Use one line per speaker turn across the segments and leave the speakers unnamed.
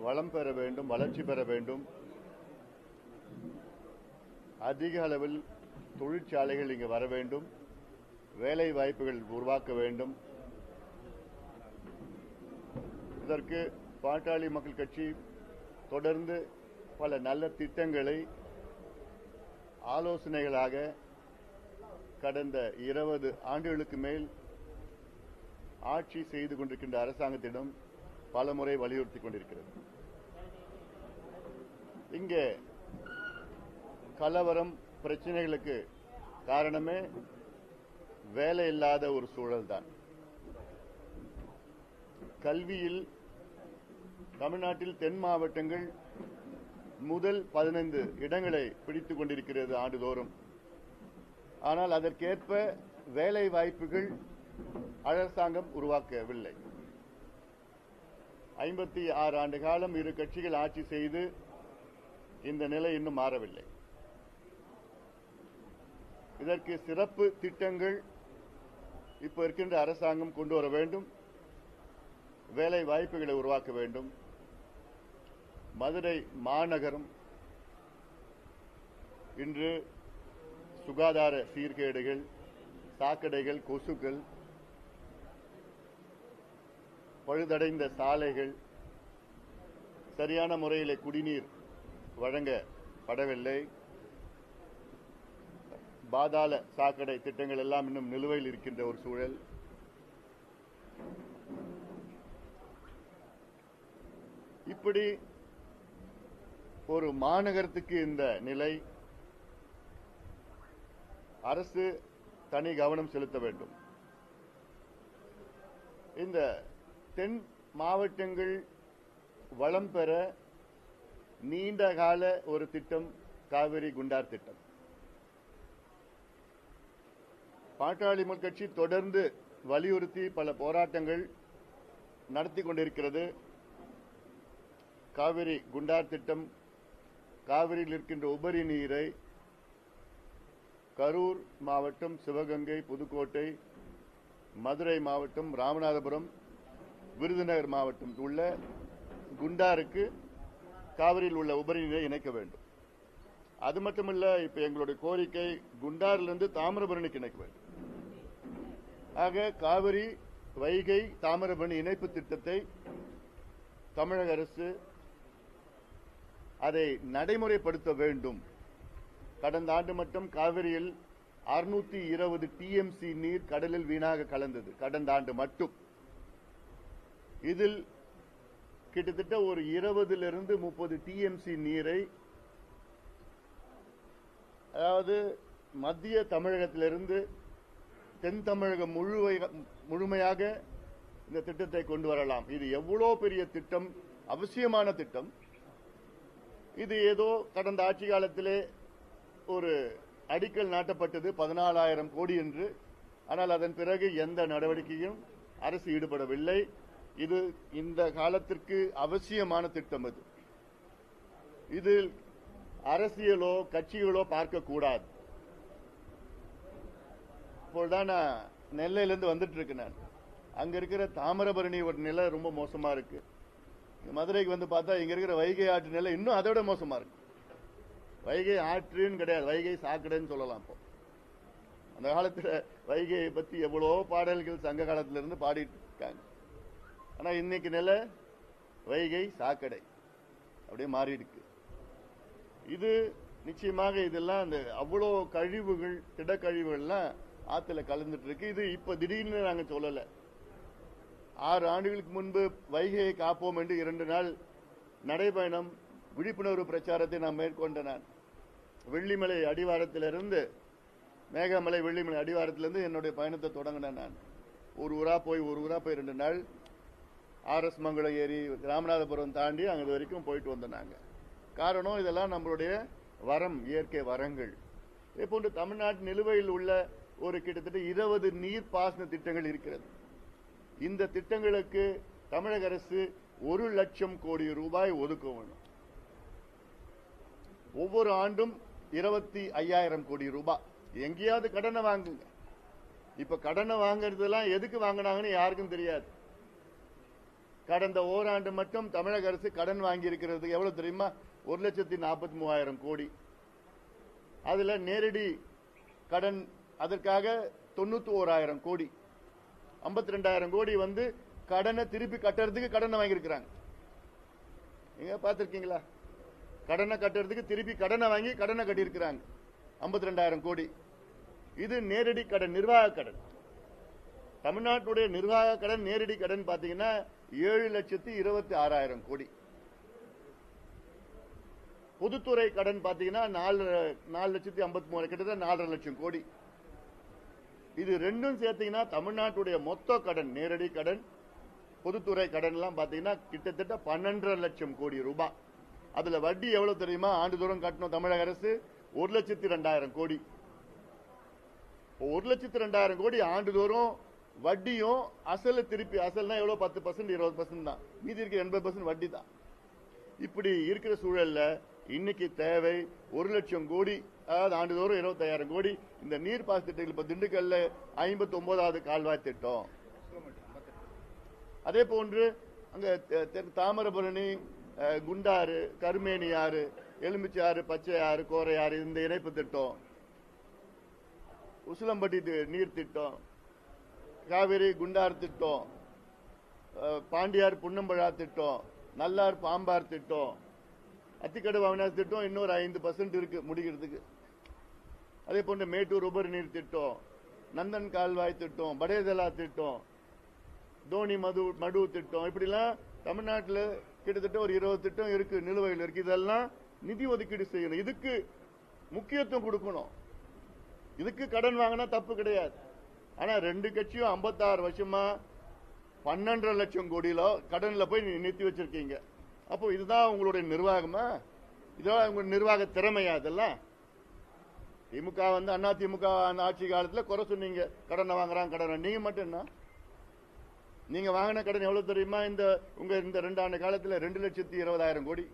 வளம் பெற வேண்டும் வளர்ச்சி பெற வேண்டும் அதிக அளவில் தொழிற்சாலைகள் இங்கு வர வேண்டும் வேலை வாய்ப்புகள் உருவாக்க வேண்டும் இதற்கு பாட்டாளி மக்கள் கட்சி தொடர்ந்து பல நல்ல திட்டங்களை ஆலோசனைகளாக கடந்த இருபது ஆண்டுகளுக்கு மேல் ஆட்சி செய்து கொண்டிருக்கின்ற அரசாங்கத்திடம் பலமுறை வலியுறுத்திக் கொண்டிருக்கிறது இங்கே கலவரம் பிரச்சனைகளுக்கு காரணமே வேலை இல்லாத ஒரு சூழல்தான் கல்வியில் தமிழ்நாட்டில் தென் மாவட்டங்கள் முதல் பதினைந்து இடங்களை பிடித்துக் கொண்டிருக்கிறது ஆண்டுதோறும் ஆனால் அதற்கேற்ப வேலை வாய்ப்புகள் அரசாங்கம் உருவாக்கவில்லை ஐம்பத்தி ஆறு ஆண்டு காலம் இரு கட்சிகள் ஆட்சி செய்து இந்த நிலை இன்னும் மாறவில்லை இதற்கு சிறப்பு திட்டங்கள் இப்ப இருக்கின்ற அரசாங்கம் கொண்டு வர வேண்டும் வேலை வாய்ப்புகளை உருவாக்க வேண்டும் மதுரை மாநகரம் இன்று சுகாதார சீர்கேடுகள் சாக்கடைகள் கொசுக்கள் பழுதடைந்த சாலைகள் சரியான முறையில் குடிநீர் வழங்கப்படவில்லை பாதாள சாக்கடை திட்டங்கள் எல்லாம் இன்னும் நிலுவையில் இருக்கின்ற ஒரு சூழல் இப்படி ஒரு மாநகரத்துக்கு இந்த நிலை அரசு தனி கவனம் செலுத்த வேண்டும் இந்த தென் மாவட்டங்கள் வளம் பெற நீண்ட கால ஒரு திட்டம் காவிரி குண்டார் திட்டம் பாட்டாளி மக்கள் கட்சி தொடர்ந்து வலியுறுத்தி பல போராட்டங்கள் நடத்தி கொண்டிருக்கிறது காவிரி குண்டார் திட்டம் காவிரியில் இருக்கின்ற உபரி நீரை கரூர் மாவட்டம் சிவகங்கை புதுக்கோட்டை மதுரை மாவட்டம் ராமநாதபுரம் விருதுநகர் மாவட்டம் உள்ள குண்டாருக்கு காவிரியில் உள்ள உபரி நீரை இணைக்க வேண்டும் அது மட்டுமல்ல இப்ப எங்களுடைய கோரிக்கை குண்டாரிலிருந்து தாமிரபரணிக்கு இணைக்க வேண்டும் ஆக காவிரி வைகை தாமிரபரணி இணைப்பு திட்டத்தை தமிழக அரசு அதை நடைமுறைப்படுத்த வேண்டும் கடந்த ஆண்டு மட்டும் காவிரியில் அறுநூத்தி இருபது டிஎம்சி நீர் கடலில் வீணாக கலந்தது கடந்த ஆண்டு மட்டும் இதில் கிட்டத்தட்ட ஒரு இருபதிலிருந்து முப்பது டிஎம்சி நீரை அதாவது மத்திய தமிழகத்திலிருந்து தென் தமிழகம் முழுவை- முழுமையாக இந்த திட்டத்தை கொண்டு வரலாம் இது எவ்வளவு பெரிய திட்டம் அவசியமான திட்டம் இது ஏதோ கடந்த ஆட்சி காலத்திலே ஒரு அடிக்கல் நாட்டப்பட்டது பதினாலாயிரம் கோடி என்று ஆனால் அதன் பிறகு எந்த நடவடிக்கையும் அரசு ஈடுபடவில்லை இது இந்த காலத்திற்கு அவசியமான திட்டம் அது இதில் அரசியலோ கட்சிகளோ பார்க்கக்கூடாது இப்போதான் நான் நெல்லையிலிருந்து வந்துட்டு இருக்கேன் நான் அங்க இருக்கிற தாமிரபரணி ஒரு நிலை ரொம்ப மோசமா இருக்கு இங்க மதுரைக்கு வந்து பார்த்தா இங்க இருக்கிற வைகை ஆற்று நிலை இன்னும் அதை விட மோசமா இருக்கு வைகை ஆற்றுன்னு கிடையாது வைகை சாக்கடைன்னு சொல்லலாம் இப்போ அந்த காலத்துல வைகையை பத்தி எவ்வளவோ பாடல்கள் சங்க காலத்துல இருந்து பாடிட்டு இருக்காங்க ஆனா இன்னைக்கு நிலை வைகை சாக்கடை அப்படியே மாறி இருக்கு இது நிச்சயமாக இதெல்லாம் அந்த அவ்வளோ கழிவுகள் திடக்கழிவுகள்லாம் ஆத்துல கலந்துட்டு இருக்கு இது இப்ப திடீர்னு நாங்க சொல்லல ஆறு ஆண்டுகளுக்கு முன்பு வைகையை காப்போம் என்று இரண்டு நாள் நடைபயணம் விழிப்புணர்வு பிரச்சாரத்தை நான் மேற்கொண்ட நான் வெள்ளிமலை அடிவாரத்திலிருந்து மேகமலை வெள்ளிமலை அடிவாரத்திலிருந்து என்னுடைய பயணத்தை தொடங்கினேன் நான் ஒரு ஊரா போய் ஒரு ஊரா போய் ரெண்டு நாள் ஆர்எஸ் மங்கலம் ஏரி ராமநாதபுரம் தாண்டி அங்க வரைக்கும் போயிட்டு வந்தோம் நாங்க காரணம் இதெல்லாம் நம்மளுடைய வரம் இயற்கை வரங்கள் இதே போன்று தமிழ்நாட்டு நிலுவையில் உள்ள ஒரு கிட்டத்தட்ட இருபது நீர் பாசன திட்டங்கள் இருக்கிறது இந்த திட்டங்களுக்கு தமிழக அரசு ஒரு லட்சம் கோடி ரூபாய் ஒதுக்க வேண்டும் ஒவ்வொரு ஆண்டும் இருபத்தி ஐயாயிரம் கோடி ரூபாய் எங்கேயாவது கடனை வாங்குங்க இப்ப கடனை வாங்குறதெல்லாம் எதுக்கு வாங்கினாங்கன்னு யாருக்கும் தெரியாது கடந்த ஓராண்டு மட்டும் தமிழக அரசு கடன் வாங்கி இருக்கிறது எவ்வளவு தெரியுமா ஒரு லட்சத்தி நாற்பத்தி மூவாயிரம் கோடி அதுல நேரடி கடன் அதற்காக தொண்ணூத்தி ஓராயிரம் கோடி ஐம்பத்தி ரெண்டாயிரம் கோடி வந்து கடனை திருப்பி கட்டுறதுக்கு கடனை வாங்கியிருக்கிறாங்க நீங்க பார்த்திருக்கீங்களா கடனை கட்டுறதுக்கு திருப்பி கடனை வாங்கி கடனை கட்டியிருக்கிறாங்க ஐம்பத்தி ரெண்டாயிரம் கோடி இது நேரடி கடன் நிர்வாக கடன் தமிழ்நாட்டுடைய நிர்வாக கடன் நேரடி கடன் பாத்தீங்கன்னா ஏழு லட்சத்தி இருபத்தி ஆறாயிரம் கோடி பொதுத்துறை கடன் பாத்தீங்கன்னா நாலு நாலு லட்சத்தி ஐம்பத்தி மூணு கிட்டத்தட்ட நாலரை லட்சம் கோடி இது ரெண்டும் சேர்த்தீங்கன்னா தமிழ்நாட்டுடைய மொத்த கடன் நேரடி கடன் பொதுத்துறை கடன் எல்லாம் பாத்தீங்கன்னா கிட்டத்தட்ட பன்னெண்டரை லட்சம் கோடி ரூபாய் அதுல வட்டி எவ்வளவு தெரியுமா ஆண்டுதோறும் கட்டணும் தமிழக அரசு ஒரு லட்சத்தி ரெண்டாயிரம் கோடி ஒரு லட்சத்தி ரெண்டாயிரம் கோடி ஆண்டுதோறும் வட்டியும் அசல திருப்பி அசல்னா எவ்வளவு பத்து பர்சன்ட் இருபது பர்சன்ட் தான் மீதி இருக்கிற எண்பது பர்சன்ட் வட்டி தான் இப்படி இருக்கிற சூழல்ல இன்னைக்கு தேவை ஒரு லட்சம் கோடி அதாவது ஆண்டுதோறும் இருபத்தாயிரம் கோடி இந்த நீர்ப்பாசன திட்டங்கள் இப்ப திண்டுக்கல்ல ஐம்பத்தி ஒன்பதாவது கால்வாய் திட்டம் அதே போன்று அங்க தெ- தெ- தாமிரபரணி அஹ், குண்டாறு கருமேனி ஆறு எலுமிச்சாறு பச்சையாறு கோரையாறு இந்த இணைப்பு திட்டம் உசிலம்பட்டி தி- நீர் திட்டம் காவிரி குண்டார் திட்டம் அஹ், பாண்டியார் புன்னம்பழா திட்டம் நல்லார் பாம்பார் திட்டம் அத்திக்கடவு அவினாசி திட்டம் இன்னொரு ஐந்து பர்சன்ட் இருக்கு முடிக்கிறதுக்கு அதே போன்று மேட்டூர் உபரி நீர் திட்டம் நந்தன் கால்வாய் திட்டம் படேதலா திட்டம் தோனி மது மடு திட்டம் இப்படிலாம் தமிழ்நாட்டில் கிட்டத்தட்ட ஒரு இருபது திட்டம் இருக்கு நிலுவையில் இருக்கு இதெல்லாம் நிதி ஒதுக்கீடு செய்யணும் இதுக்கு முக்கியத்துவம் கொடுக்கணும் இதுக்கு கடன் வாங்கினா தப்பு கிடையாது ஆனா ரெண்டு கட்சியும் 56 வருஷமா பன்னெண்டரை லட்சம் கோடியில கடன்ல போய் நீ நிறுத்தி வச்சிருக்கீங்க அப்போ இதுதான் உங்களுடைய நிர்வாகமா இதெல்லாம் உங்க நிர்வாக திறமையா இதெல்லாம் திமுக வந்து அண்ணா திமுக அந்த ஆட்சி காலத்துல குறை சொன்னீங்க கடனை வாங்குறாங்க கடன் நீங்க மட்டும் என்ன நீங்க வாங்கின கடன் எவ்வளவு தெரியுமா இந்த உங்க இந்த ரெண்டு ஆண்டு காலத்துல ரெண்டு லட்சத்தி இருபதாயிரம் கோடி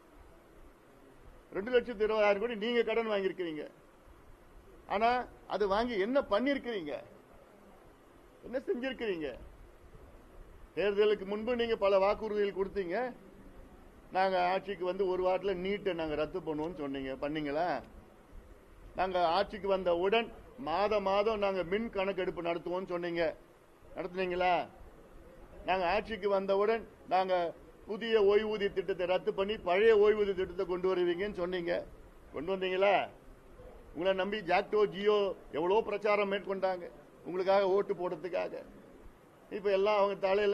ரெண்டு லட்சத்தி இருபதாயிரம் கோடி நீங்க கடன் வாங்கியிருக்கிறீங்க ஆனா அது வாங்கி என்ன பண்ணிருக்கிறீங்க என்ன செஞ்சிருக்கிறீங்க தேர்தலுக்கு முன்பு நீங்க பல வாக்குறுதிகள் கொடுத்தீங்க நாங்க ஆட்சிக்கு வந்து ஒரு வாரத்துல நீட்டை நாங்க ரத்து பண்ணுவோம்னு சொன்னீங்க பண்ணீங்களா நாங்க ஆட்சிக்கு வந்தவுடன் மாத மாதம் நாங்க மின் கணக்கெடுப்பு நடத்துவோம்னு சொன்னீங்க நடத்துனீங்களா நாங்க ஆட்சிக்கு வந்தவுடன் நாங்க புதிய ஓய்வூதிய திட்டத்தை ரத்து பண்ணி பழைய ஓய்வூதிய திட்டத்தை கொண்டு வருவீங்கன்னு சொன்னீங்க கொண்டு வந்தீங்களா உங்களை நம்பி ஜாக்டோ ஜியோ எவ்வளவு பிரச்சாரம் மேற்கொண்டாங்க உங்களுக்காக ஓட்டு போடுறதுக்காக இப்ப எல்லாம் அவங்க தலையில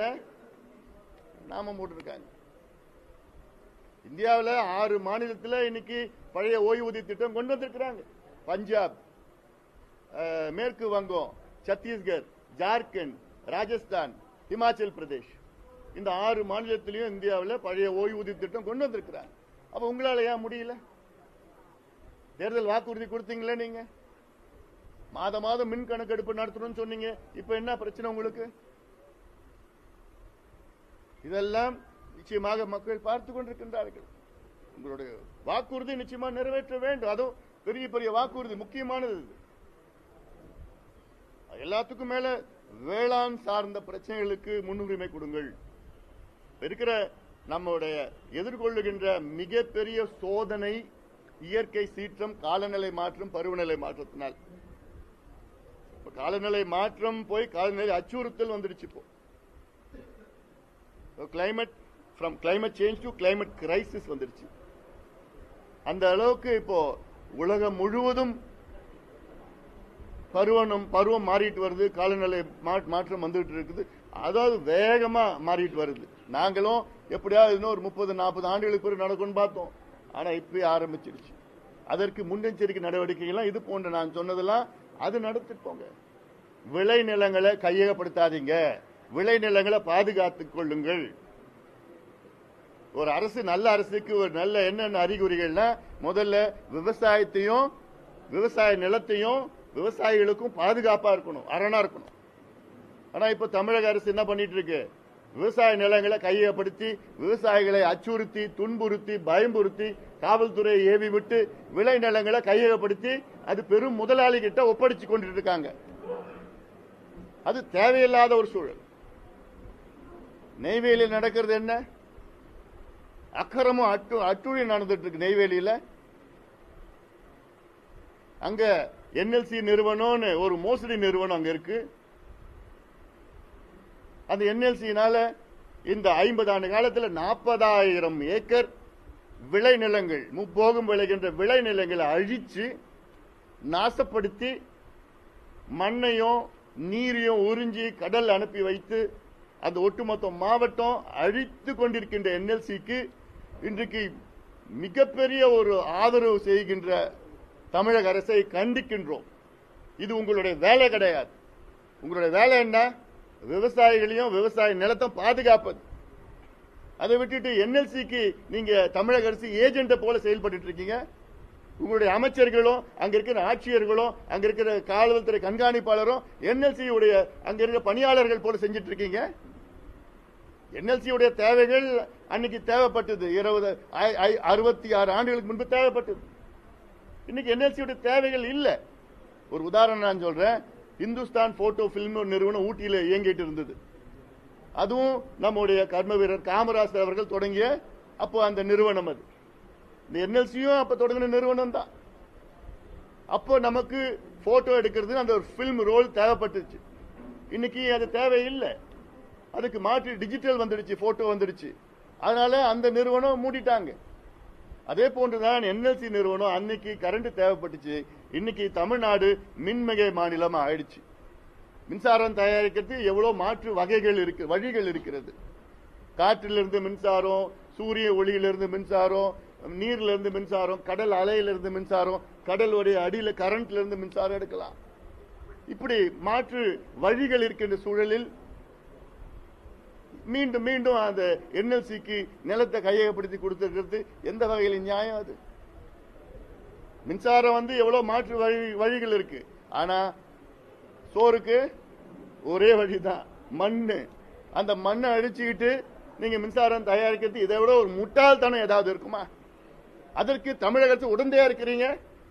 நாமம் போட்டிருக்காங்க இந்தியாவில் ஆறு மாநிலத்தில் இன்னைக்கு பழைய ஓய்வூதிய திட்டம் கொண்டு வந்திருக்கிறாங்க பஞ்சாப் அஹ், மேற்கு வங்கம் சத்தீஸ்கர் ஜார்க்கண்ட் ராஜஸ்தான் இமாச்சல் பிரதேஷ் இந்த ஆறு மாநிலத்திலையும் இந்தியாவில் பழைய ஓய்வூதிய திட்டம் கொண்டு வந்திருக்கிறாங்க அப்ப உங்களால ஏன் முடியல தேர்தல் வாக்குறுதி கொடுத்தீங்களே நீங்க மாத மாதம் மின் கணக்கெடுப்பு நடத்தணும்னு சொன்னீங்க இப்ப என்ன பிரச்சனை உங்களுக்கு இதெல்லாம் நிச்சயமாக மக்கள் பார்த்து கொண்டிருக்கின்றார்கள் உங்களுடைய வாக்குறுதி நிச்சயமா நிறைவேற்ற வேண்டும் அதுவும் பெரிய பெரிய வாக்குறுதி முக்கியமானது இது. எல்லாத்துக்கும் மேல வேளாண் சார்ந்த பிரச்சனைகளுக்கு முன்னுரிமை கொடுங்கள் இப்ப இருக்கிற நம்முடைய எதிர்கொள்ளுகின்ற மிகப்பெரிய சோதனை இயற்கை சீற்றம் காலநிலை மாற்றம் பருவநிலை மாற்றத்தினால் இப்ப காலநிலை மாற்றம் போய் காலநிலை அச்சுறுத்தல் வந்துடுச்சு இப்போ climate from climate change to climate crisis வந்துடுச்சு அந்த அளவுக்கு இப்போ உலகம் முழுவதும் பருவம் பருவம் மாறிட்டு வருது காலநிலை மா- மாற்றம் வந்துட்டு இருக்குது அதாவது வேகமா மாறிட்டு வருது நாங்களும் எப்படியாவது இன்னும் ஒரு முப்பது நாற்பது ஆண்டுகளுக்கு பிறகு நடக்கும்னு பார்த்தோம் ஆனா இப்பயே ஆரம்பிச்சிருச்சு அதற்கு முன்னெச்சரிக்கை நடவடிக்கைகள்லாம் இது போன்ற நான் சொன்னதெல்லாம் அது நடத்திட்டு போங்க விளை நிலங்களை கையகப்படுத்தாதீங்க விளை நிலங்களை பாதுகாத்துக் கொள்ளுங்கள் ஒரு அரசு நல்ல அரசுக்கு ஒரு நல்ல என்னென்ன அறிகுறிகள்னா முதல்ல விவசாயத்தையும் விவசாய நிலத்தையும் விவசாயிகளுக்கும் பாதுகாப்பா இருக்கணும் அரணா இருக்கணும் ஆனா இப்ப தமிழக அரசு என்ன பண்ணிட்டு இருக்கு விவசாய நிலங்களை கையகப்படுத்தி விவசாயிகளை அச்சுறுத்தி துன்புறுத்தி பயம்புறுத்தி காவல்துறையை ஏவி விட்டு விளை நிலங்களை கையகப்படுத்தி அது பெரும் முதலாளி கிட்ட ஒப்படைச்சு கொண்டுட்டு இருக்காங்க அது தேவையில்லாத ஒரு சூழல் நெய்வேலியில் நடக்கிறது என்ன அக்கரமும் அட்டு அட்டுழி நடந்துட்டு இருக்கு நெய்வேலியில அங்க என்எல்சி நிறுவனம்னு ஒரு மோசடி நிறுவனம் அங்க இருக்கு அந்த என்எல்சினால இந்த ஐம்பது ஆண்டு காலத்துல நாற்பதாயிரம் ஏக்கர் விளைநிலங்கள் முப்போகம் விளைகின்ற விளைநிலங்களை அழிச்சு நாசப்படுத்தி மண்ணையும் நீரையும் உறிஞ்சி கடல் அனுப்பி வைத்து அந்த ஒட்டுமொத்த மாவட்டம் அழித்து கொண்டிருக்கின்ற என்எல்சிக்கு இன்றைக்கு மிகப்பெரிய ஒரு ஆதரவு செய்கின்ற தமிழக அரசை கண்டிக்கின்றோம் இது உங்களுடைய வேலை கிடையாது உங்களுடைய வேலை என்ன விவசாயிகளையும் விவசாய நிலத்தை பாதுகாப்பது அதை விட்டுட்டு என்எல்சிக்கு நீங்க தமிழக அரசு ஏஜென்ட போல செயல்பட்டு இருக்கீங்க உங்களுடைய அமைச்சர்களும் அங்க இருக்கிற ஆட்சியர்களும் அங்க இருக்கிற காவல்துறை கண்காணிப்பாளரும் என்எல்சி உடைய அங்க இருக்கிற பணியாளர்கள் போல செஞ்சிட்டு இருக்கீங்க என்எல்சி உடைய தேவைகள் அன்னைக்கு தேவைப்பட்டது இருபது ஐ- ஐ- அறுபத்தி ஆறு ஆண்டுகளுக்கு முன்பு தேவைப்பட்டது இன்னைக்கு என்எல்சி உடைய தேவைகள் இல்ல ஒரு உதாரணம் நான் சொல்றேன் இந்துஸ்தான் போட்டோ பிலிம் நிறுவனம் ஊட்டியில இயங்கிட்டு இருந்தது அதுவும் நம்முடைய கர்ம வீரர் காமராஜர் அவர்கள் தொடங்கிய அப்போ அந்த நிறுவனம் அது இந்த என்எல்சியும் அப்ப தொடங்கின நிறுவனம் தான் அப்போ நமக்கு போட்டோ எடுக்கிறது அந்த ஒரு பிலிம் ரோல் தேவைப்பட்டுச்சு இன்னைக்கு அது தேவையில்லை அதுக்கு மாற்றி டிஜிட்டல் வந்துடுச்சு போட்டோ வந்துடுச்சு அதனால அந்த நிறுவனம் மூடிட்டாங்க அதே போன்றுதான் என்எல்சி நிறுவனம் அன்னைக்கு கரண்ட் தேவைப்பட்டுச்சு இன்னைக்கு தமிழ்நாடு மின்மிகை மாநிலமா ஆயிடுச்சு மின்சாரம் தயாரிக்கிறது எவ்வளவு மாற்று வகைகள் இருக்கு வழிகள் இருக்கிறது காற்றிலிருந்து மின்சாரம் சூரிய ஒளியிலிருந்து மின்சாரம் நீர்ல இருந்து மின்சாரம் கடல் அலையிலிருந்து மின்சாரம் கடலுடைய அடியில கரண்ட்ல இருந்து மின்சாரம் எடுக்கலாம் இப்படி மாற்று வழிகள் இருக்கின்ற சூழலில் மீண்டும் மீண்டும் அந்த என்எல்சிக்கு நிலத்தை கையகப்படுத்தி கொடுத்திருக்கிறது எந்த வகையில் நியாயம் அது மின்சாரம் வந்து எவ்வளவு மாற்று வழி வழிகள் இருக்கு ஆனா சோறுக்கு ஒரே வழிதான் மண்ணு அந்த மண்ணை அடிச்சுக்கிட்டு நீங்க மின்சாரம் தயாரிக்கிறது இதை விட ஒரு முட்டாள்தனம் ஏதாவது இருக்குமா அதற்கு தமிழக அரசு உடந்தையா இருக்கிறீங்க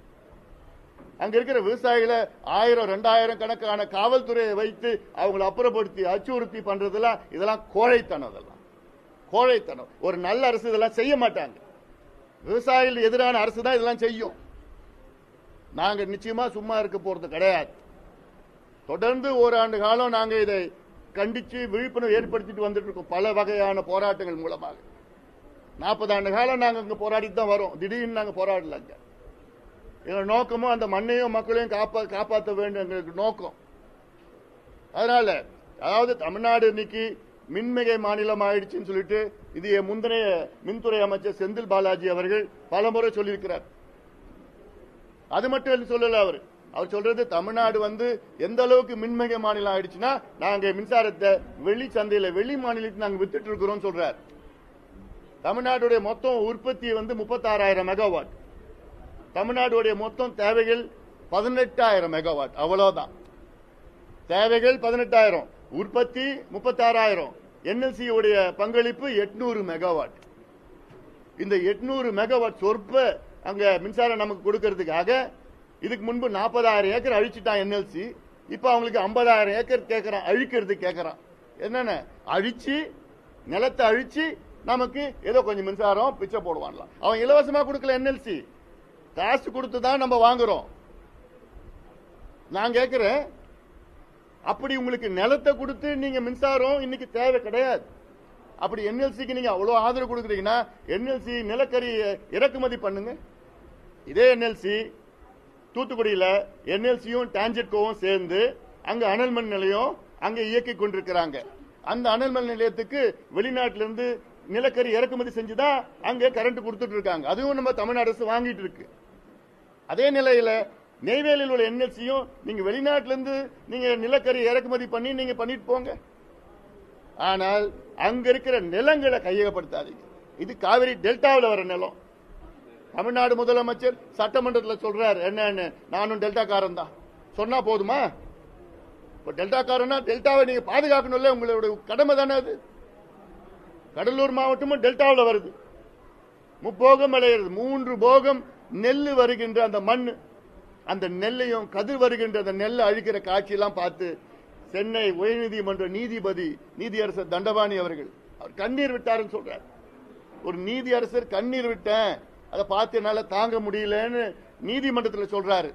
அங்க இருக்கிற விவசாயிகளை ஆயிரம் ரெண்டாயிரம் கணக்கான காவல்துறையை வைத்து அவங்களை அப்புறப்படுத்தி அச்சுறுத்தி பண்றதெல்லாம் இதெல்லாம் கோழைத்தனம் இதெல்லாம் கோழைத்தனம் ஒரு நல்ல அரசு இதெல்லாம் செய்ய மாட்டாங்க விவசாயிகள் எதிரான அரசு தான் இதெல்லாம் செய்யும் நாங்க நிச்சயமா சும்மா இருக்க போறது கிடையாது தொடர்ந்து ஓராண்டு காலம் நாங்க இதை கண்டிச்சு விழிப்புணர்வு ஏற்படுத்திட்டு வந்துட்டு இருக்கோம் பல வகையான போராட்டங்கள் மூலமாக நாற்பது ஆண்டு காலம் நாங்க அங்க போராடிட்டு தான் வரோம் திடீர்னு நாங்க போராடல அங்க எங்க நோக்கமும் அந்த மண்ணையும் மக்களையும் காப்பா காப்பாற்ற வேண்டும் எங்களுக்கு நோக்கம் அதனால அதாவது தமிழ்நாடு இன்னைக்கு மின்மிகை மாநிலம் ஆயிடுச்சுன்னு சொல்லிட்டு இது என் முந்தைய மின்துறை அமைச்சர் செந்தில் பாலாஜி அவர்கள் பலமுறை சொல்லியிருக்கிறார் அது மட்டும் சொல்லல அவர் அவர் சொல்றது தமிழ்நாடு வந்து எந்த அளவுக்கு மின்மிகை மாநிலம் ஆயிடுச்சுன்னா நாங்க மின்சாரத்தை வெளி சந்தையில வெளி மாநிலத்துக்கு நாங்க வித்துட்டு இருக்கிறோம் சொல்றார் தமிழ்நாடுடைய மொத்தம் உற்பத்தி வந்து முப்பத்தாறாயிரம் மெகாவாட் தமிழ்நாடுடைய மொத்தம் தேவைகள் பதினெட்டாயிரம் மெகாவாட் அவ்வளவுதான் தேவைகள் பதினெட்டாயிரம் உற்பத்தி முப்பத்தாறாயிரம் என்எல்சி உடைய பங்களிப்பு எட்நூறு மெகாவாட் இந்த எட்நூறு மெகாவாட் சொற்ப அங்க மின்சாரம் நமக்கு கொடுக்கறதுக்காக இதுக்கு முன்பு நாற்பதாயிரம் ஏக்கர் அழிச்சிட்டான் என்எல்சி இப்ப அவங்களுக்கு ஐம்பதாயிரம் ஏக்கர் கேட்கறான் அழிக்கிறதுக்கு கேட்கறான் என்னென்ன அழிச்சு நிலத்தை அழிச்சு நமக்கு ஏதோ கொஞ்சம் மின்சாரம் பிச்சை போடுவான்லாம் அவன் இலவசமா கொடுக்கல என்எல்சி காசு கொடுத்து தான் நம்ம வாங்குறோம் நான் கேட்கிறேன் அப்படி உங்களுக்கு நிலத்தை கொடுத்து நீங்க மின்சாரம் இன்னைக்கு தேவை கிடையாது அப்படி என்எல்சிக்கு நீங்க அவ்வளவு ஆதரவு கொடுக்குறீங்கன்னா என்எல்சி நிலக்கரி இறக்குமதி பண்ணுங்க இதே என்எல்சி தூத்துக்குடியில என்எல்சியும் டான்ஜெட்கோவும் சேர்ந்து அங்க அனல் மின் நிலையம் அங்க இயக்கி கொண்டிருக்கிறாங்க அந்த அனல் மின் நிலையத்துக்கு வெளிநாட்டில இருந்து நிலக்கரி இறக்குமதி செஞ்சுதான் அங்க கரண்ட் கொடுத்துட்டு இருக்காங்க அதுவும் நம்ம தமிழ்நாடு அரசு வாங்கிட்டு இருக்கு அதே நிலையில நெய்வேலியில் உள்ள என்எல்சியும் நீங்க வெளிநாட்டில இருந்து நீங்க நிலக்கரி இறக்குமதி பண்ணி நீங்க பண்ணிட்டு போங்க ஆனால் அங்க இருக்கிற நிலங்களை கையகப்படுத்தாதீங்க இது காவிரி டெல்டாவில் வர நிலம் தமிழ்நாடு முதலமைச்சர் சட்டமன்றத்தில் சொல்றாரு என்னன்னு நானும் டெல்டாக்காரன் தான் சொன்னா போதுமா இப்ப டெல்டாக்காரனா டெல்டாவை நீங்க பாதுகாக்கணும்ல உங்களோட கடமை தானே அது கடலூர் மாவட்டமும் டெல்டாவில் வருது முப்போகம் விளையிறது மூன்று போகம் நெல் வருகின்ற அந்த மண் அந்த நெல்லையும் கதிர் வருகின்ற அந்த நெல்லை அழிக்கிற காட்சியெல்லாம் பார்த்து சென்னை உயர்நீதிமன்ற நீதிபதி நீதியரசர் தண்டபாணி அவர்கள் அவர் கண்ணீர் விட்டாருன்னு சொல்றார் ஒரு நீதியரசர் கண்ணீர் விட்டேன் அதை பார்த்து என்னால தாங்க முடியலன்னு நீதிமன்றத்தில் சொல்றாரு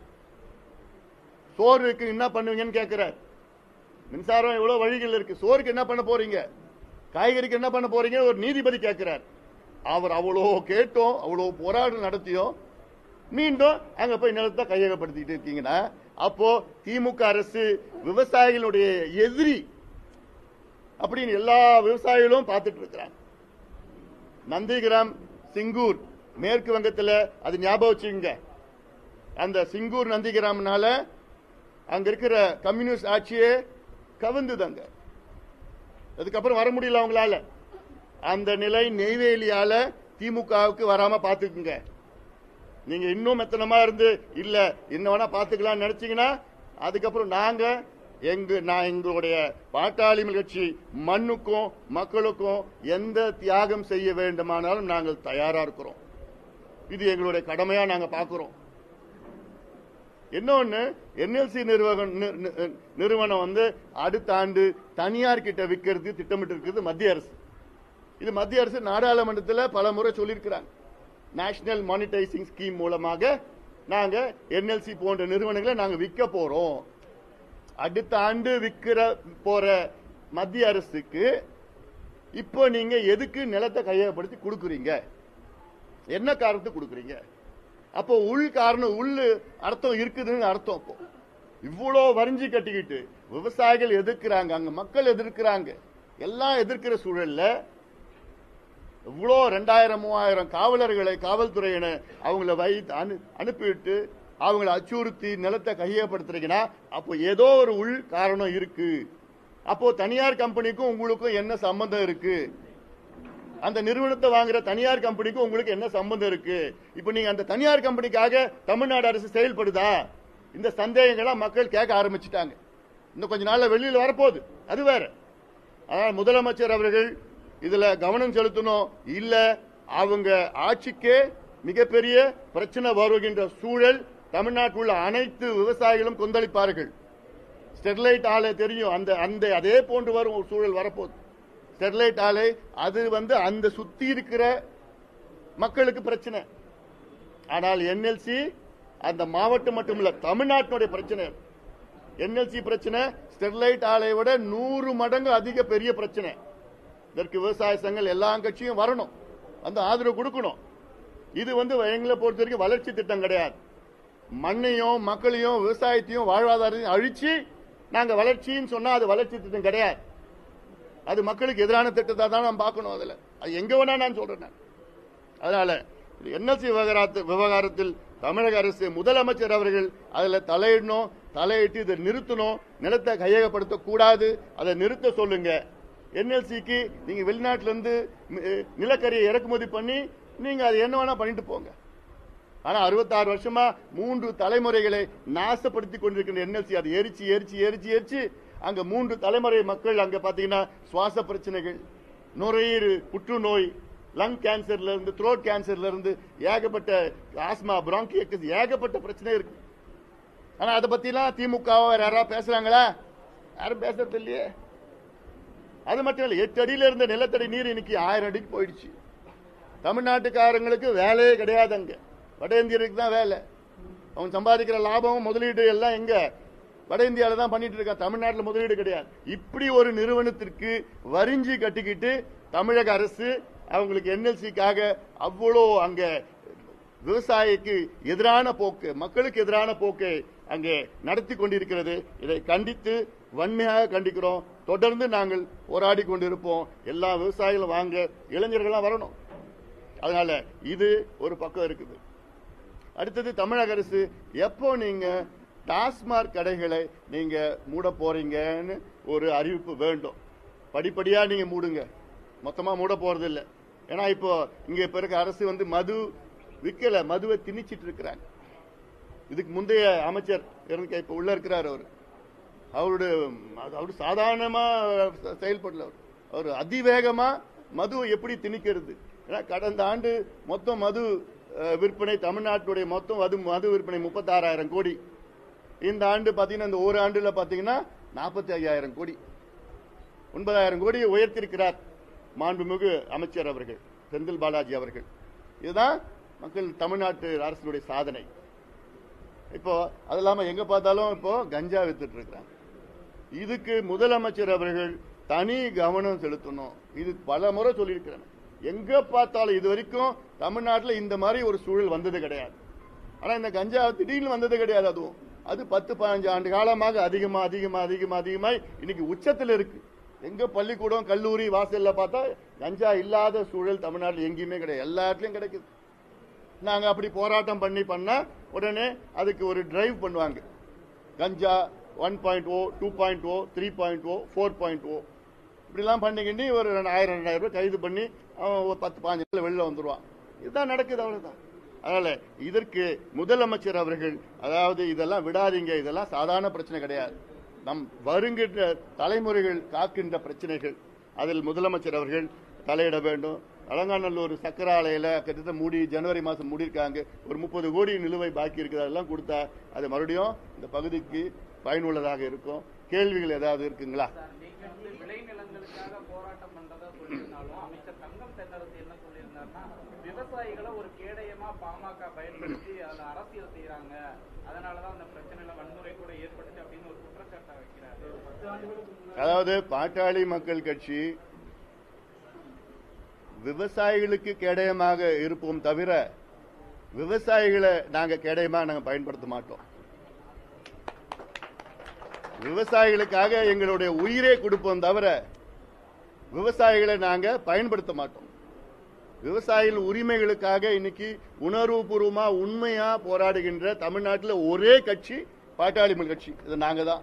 சோறுக்கு என்ன பண்ணுவீங்கன்னு கேட்கிறார் மின்சாரம் எவ்வளவு வழிகள் இருக்கு சோறுக்கு என்ன பண்ண போறீங்க காய்கறிக்கு என்ன பண்ண போறீங்க ஒரு நீதிபதி கேட்கிறார் அவர் அவ்வளோ கேட்டோம் அவ்வளோ போராட்டம் நடத்தியும் மீண்டும் அங்க போய் நிலத்தை கையகப்படுத்திட்டு இருக்கீங்கன்னா அப்போ திமுக அரசு விவசாயிகளுடைய எதிரி அப்படின்னு எல்லா விவசாயிகளும் பார்த்துட்டு இருக்கிறாங்க நந்திகிராம் சிங்கூர் மேற்கு வங்கத்துல அது ஞாபகம் வச்சுங்க அந்த சிங்கூர் நந்திகிராம்னால அங்க இருக்கிற கம்யூனிஸ்ட் ஆட்சியே கவிழ்ந்துதாங்க அதுக்கப்புறம் வர முடியல அவங்களால அந்த நிலை நெய்வேலியால திமுகவுக்கு வராம பாத்துக்குங்க நீங்க இன்னும் மெத்தனமா இருந்து இல்ல என்ன வேணா பாத்துக்கலாம்னு நினைச்சீங்கன்னா அதுக்கப்புறம் நாங்க எங்க நான் எங்களுடைய பாட்டாளி கட்சி மண்ணுக்கும் மக்களுக்கும் எந்த தியாகம் செய்ய வேண்டுமானாலும் நாங்கள் தயாரா இருக்கிறோம் இது எங்களுடைய கடமையா நாங்க பாக்குறோம் இன்னொன்னு என்எல்சி நிறுவனம் நி- நி- நிறுவனம் வந்து அடுத்த ஆண்டு தனியார் கிட்ட விற்கிறது திட்டமிட்டு இருக்குது மத்திய அரசு இது மத்திய அரசு நாடாளுமன்றத்தில் பல முறை சொல்லியிருக்கிறாங்க நேஷனல் மானிட்டைசிங் ஸ்கீம் மூலமாக நாங்க என்எல்சி போன்ற நிறுவனங்களை நாங்க விற்க போறோம் அடுத்த ஆண்டு விற்கிற போற மத்திய அரசுக்கு இப்போ நீங்க எதுக்கு நிலத்தை கையகப்படுத்தி கொடுக்குறீங்க என்ன காரணத்துக்கு கொடுக்குறீங்க அப்போ உள் காரணம் உள் அர்த்தம் இருக்குதுன்னு அர்த்தம் அப்போ இவ்வளோ வரிஞ்சு கட்டிக்கிட்டு விவசாயிகள் எதிர்க்கிறாங்க அங்க மக்கள் எதிர்க்கிறாங்க எல்லாம் எதிர்க்கிற சூழல்ல இவ்வளோ ரெண்டாயிரம் மூவாயிரம் காவலர்களை காவல்துறையின அவங்கள வை அனு அனுப்பிவிட்டு அவங்கள அச்சுறுத்தி நிலத்தை கையகப்படுத்துறீங்கன்னா அப்போ ஏதோ ஒரு உள் காரணம் இருக்கு அப்போ தனியார் கம்பெனிக்கும் உங்களுக்கும் என்ன சம்பந்தம் இருக்கு அந்த நிறுவனத்தை வாங்குற தனியார் கம்பெனிக்கும் உங்களுக்கு என்ன சம்பந்தம் இருக்கு இப்போ நீங்க அந்த தனியார் கம்பெனிக்காக தமிழ்நாடு அரசு செயல்படுதா இந்த சந்தேகங்களா மக்கள் கேட்க ஆரம்பிச்சிட்டாங்க இன்னும் கொஞ்ச நாள்ல வெளியில வரப்போகுது அது வேற ஆனால் முதலமைச்சர் அவர்கள் இதுல கவனம் செலுத்தணும் இல்ல அவங்க ஆட்சிக்கே மிகப்பெரிய பிரச்சனை வருகின்ற சூழல் தமிழ்நாட்டில் உள்ள அனைத்து விவசாயிகளும் கொந்தளிப்பார்கள் ஸ்டெர்லைட் ஆலை தெரியும் அந்த அந்த அதே போன்று வரும் ஒரு சூழல் வரப்போகுது ஸ்டெர்லைட் ஆலை அது வந்து அந்த சுத்தி இருக்கிற மக்களுக்கு பிரச்சனை ஆனால் என்எல்சி அந்த மாவட்டம் மட்டுமல்ல தமிழ்நாட்டினுடைய பிரச்சனை என்எல்சி பிரச்சனை ஸ்டெர்லைட் ஆலையை விட நூறு மடங்கு அதிக பெரிய பிரச்சனை இதற்கு விவசாய சங்கங்கள் எல்லா கட்சியும் வரணும் அந்த ஆதரவு கொடுக்கணும் இது வந்து எங்களை பொறுத்த வரைக்கும் வளர்ச்சி திட்டம் கிடையாது மண்ணையும் மக்களையும் விவசாயத்தையும் வாழ்வாதாரத்தையும் அழிச்சு நாங்க வளர்ச்சின்னு சொன்னா அது வளர்ச்சி திட்டம் கிடையாது அது மக்களுக்கு எதிரான திட்டத்தை தான் நாம் பார்க்கணும் அதுல அது எங்க வேணா நான் சொல்றேன் நான். அதனால இது என்எல்சி விவகாரத்து விவகாரத்தில் தமிழக அரசு முதலமைச்சர் அவர்கள் அதுல தலையிடணும் தலையிட்டு இதை நிறுத்தணும் நிலத்தை கையகப்படுத்த கூடாது அதை நிறுத்த சொல்லுங்க என்எல்சிக்கு நீங்க வெளிநாட்டுல இருந்து மி- நிலக்கரியை இறக்குமதி பண்ணி நீங்க அது என்ன வேணா பண்ணிட்டு போங்க ஆனா அறுபத்தாறு வருஷமா மூன்று தலைமுறைகளை நாசப்படுத்தி கொண்டிருக்கின்ற என்எல்சி அது எரிச்சு எரிச்சு எரிச்சு எரிச்சு அங்க மூன்று தலைமுறை மக்கள் அங்க பாத்தீங்கன்னா சுவாச பிரச்சனைகள் நுரையீரல் புற்றுநோய் லங் கேன்சர்ல இருந்து த்ரோட் கேன்சர்ல இருந்து ஏகப்பட்ட ஆஸ்மா பிராங்கியஸ் ஏகப்பட்ட பிரச்சனை இருக்கு ஆனா அதை பத்திலாம் திமுக வேற யாராவது பேசுறாங்களா யாரும் பேசுறது இல்லையே அது மட்டும் இல்ல எட்டு அடியில இருந்த நிலத்தடி நீர் இன்னைக்கு ஆயிரம் அடிக்கு போயிடுச்சு தமிழ்நாட்டுக்காரங்களுக்கு வேலையே கிடையாது அங்க வட இந்தியருக்கு தான் வேலை அவங்க சம்பாதிக்கிற லாபம் முதலீடு எல்லாம் எங்க வட இந்தியால தான் பண்ணிட்டு இருக்கான் தமிழ்நாட்டுல முதலீடு கிடையாது இப்படி ஒரு நிறுவனத்திற்கு வரிஞ்சி கட்டிக்கிட்டு தமிழக அரசு அவங்களுக்கு என்எல்சிக்காக அவ்வளோ அங்க விவசாயிக்கு எதிரான போக்கு மக்களுக்கு எதிரான போக்கை அங்கே நடத்தி கொண்டிருக்கிறது இதை கண்டித்து வன்மையாக கண்டிக்கிறோம் தொடர்ந்து நாங்கள் போராடி கொண்டிருப்போம் எல்லா விவசாயிகளும் வாங்க இளைஞர்கள்லாம் வரணும் அதனால இது ஒரு பக்கம் இருக்குது அடுத்தது தமிழக அரசு எப்போ நீங்க டாஸ்மாக் கடைகளை நீங்க மூட போறீங்கன்னு ஒரு அறிவிப்பு வேண்டும் படிப்படியா நீங்க மூடுங்க மொத்தமா மூட போறது இல்ல ஏன்னா இப்போ இங்க இப்ப இருக்க அரசு வந்து மது விக்கல மதுவை திணிச்சிட்டு இருக்கிறாங்க இதுக்கு முந்தைய அமைச்சர் இருந்து இப்ப உள்ள இருக்கிறார் அவர் அவருடைய அவர் சாதாரணமா செயல்படல அவர் அவர் அதிவேகமா மதுவை எப்படி திணிக்கிறது ஏன்னா கடந்த ஆண்டு மொத்தம் மது அஹ், விற்பனை தமிழ்நாட்டுடைய மொத்தம் மது மது விற்பனை முப்பத்தாறாயிரம் கோடி இந்த ஆண்டு பாத்தீங்கன்னா இந்த ஒரு ஆண்டுல பாத்தீங்கன்னா நாற்பத்தி ஐயாயிரம் கோடி ஒன்பதாயிரம் கோடியை உயர்த்திருக்கிறார் மாண்புமிகு அமைச்சர் அவர்கள் செந்தில் பாலாஜி அவர்கள் இதுதான் மக்கள் தமிழ்நாட்டு அரசினுடைய சாதனை இப்போ அது இல்லாம எங்க பார்த்தாலும் இப்போ கஞ்சா வித்துட்டு இருக்கிறாங்க இதுக்கு முதலமைச்சர் அவர்கள் தனி கவனம் செலுத்தணும் இது பல முறை சொல்லியிருக்கிறேன் எங்க பார்த்தாலும் இது வரைக்கும் தமிழ்நாட்டில் இந்த மாதிரி ஒரு சூழல் வந்தது கிடையாது ஆனா இந்த கஞ்சா திடீர்னு வந்தது கிடையாது அதுவும் அது பத்து பதினஞ்சு ஆண்டு காலமாக அதிகமா அதிகமா அதிகமா அதிகமாய் இன்னைக்கு உச்சத்தில் இருக்கு எங்க பள்ளிக்கூடம் கல்லூரி வாசல்ல பார்த்தா கஞ்சா இல்லாத சூழல் தமிழ்நாட்டில் எங்கேயுமே கிடையாது எல்லா இடத்துலயும் கிடைக்குது நாங்க அப்படி போராட்டம் பண்ணி பண்ணா உடனே அதுக்கு ஒரு டிரைவ் பண்ணுவாங்க கஞ்சா one point O two point O three point O four point O இப்படிலாம் பண்ணிக்கிட்டு ஒரு ரெண்டு ஆயிரம் ரெண்டாயிரம் ரூபாய் கைது பண்ணி அவன் ஒரு பத்து பாஞ்சு நாள்ல வெளில வந்துருவான் இதுதான் நடக்குது அவ்வளவுதான் அதனால இதற்கு முதலமைச்சர் அவர்கள் அதாவது இதெல்லாம் விடாதீங்க இதெல்லாம் சாதாரண பிரச்சனை கிடையாது நம் வருகின்ற தலைமுறைகள் காக்கின்ற பிரச்சனைகள் அதில் முதலமைச்சர் அவர்கள் தலையிட வேண்டும் அலங்காநல்லூர் சக்கர ஆலையில கிட்டத்தட்ட மூடி ஜனவரி மாசம் மூடியிருக்காங்க ஒரு முப்பது கோடி நிலுவை பாக்கி இருக்குது அதெல்லாம் கொடுத்தா அது மறுபடியும் இந்த பகுதிக்கு பயனுள்ளதாக இருக்கும் கேள்விகள் ஏதாவது இருக்குங்களா
சார், நீங்க வந்து விளைநிலங்களுக்காக போராட்டம் பண்றதா சொல்லியிருந்தாலும் அமைச்சர் தங்கம் தென்னரசு என்ன சொல்லியிருந்தாருன்னா விவசாயிகளை ஒரு கேடயமா பாமக பயன்படுத்தி அதுல அரசியல் செய்யறாங்க அதனாலதான் அந்த பிரச்சனையில வன்முறை கூட ஏற்பட்டுச்சு அப்படின்னு ஒரு குற்றச்சாட்டை வைக்கிறாரு
அதாவது பாட்டாளி மக்கள் கட்சி விவசாயிகளுக்கு கேடயமாக இருப்போம் தவிர விவசாயிகளை நாங்க கேடயமா நாங்க பயன்படுத்த மாட்டோம் விவசாயிகளுக்காக எங்களுடைய உயிரே கொடுப்போம் தவிர விவசாயிகளை நாங்க பயன்படுத்த மாட்டோம் விவசாயிகள் உரிமைகளுக்காக இன்னைக்கு உணர்வுபூர்வமா உண்மையா போராடுகின்ற தமிழ்நாட்டில் ஒரே கட்சி பாட்டாளி மக்கள் கட்சி இது நாங்க தான்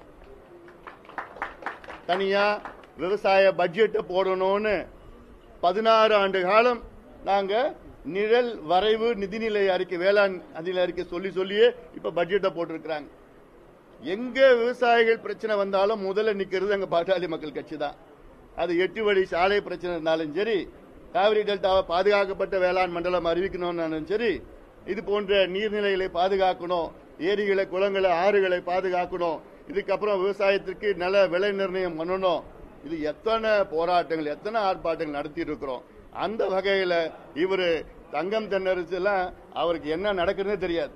தனியா விவசாய பட்ஜெட்டை போடணும்னு பதினாறு ஆண்டு காலம் நாங்க நிழல் வரைவு நிதிநிலை அறிக்கை வேளாண் நிதிநிலை அறிக்கை சொல்லி சொல்லியே இப்ப பட்ஜெட்டை போட்டிருக்கிறாங்க எங்க விவசாயிகள் பிரச்சனை வந்தாலும் முதல்ல நிக்கிறது எங்க பாட்டாளி மக்கள் கட்சி தான் அது எட்டு வழி சாலை பிரச்சனை இருந்தாலும் சரி காவிரி டெல்டாவை பாதுகாக்கப்பட்ட வேளாண் மண்டலம் அறிவிக்கணும்னாலும் சரி இது போன்ற நீர்நிலைகளை பாதுகாக்கணும் ஏரிகளை குளங்களை ஆறுகளை பாதுகாக்கணும் இதுக்கப்புறம் விவசாயத்திற்கு நில விலை நிர்ணயம் பண்ணணும் இது எத்தனை போராட்டங்கள் எத்தனை ஆர்ப்பாட்டங்கள் நடத்தி இருக்கிறோம் அந்த வகையில இவரு தங்கம் தென்னரசு எல்லாம் அவருக்கு என்ன நடக்குதுன்னே தெரியாது